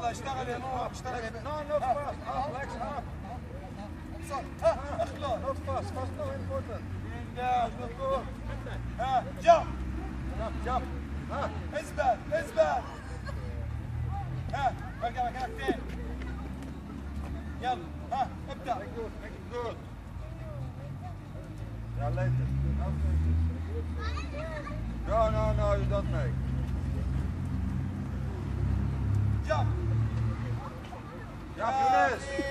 يلا اشتغل يا نور اشتغل يا No, not fast. Up, legs up. ها اخلص Not fast. Fast no important. لا مبروك ها جمب Jump, jump. Ah, اثبت اثبت ها ارجع مكانك تاني يلا ها ابدا make good, make it good. جود Yeah, later. Now finish. No, no, no, you don't make. جمب Yeah, Younes.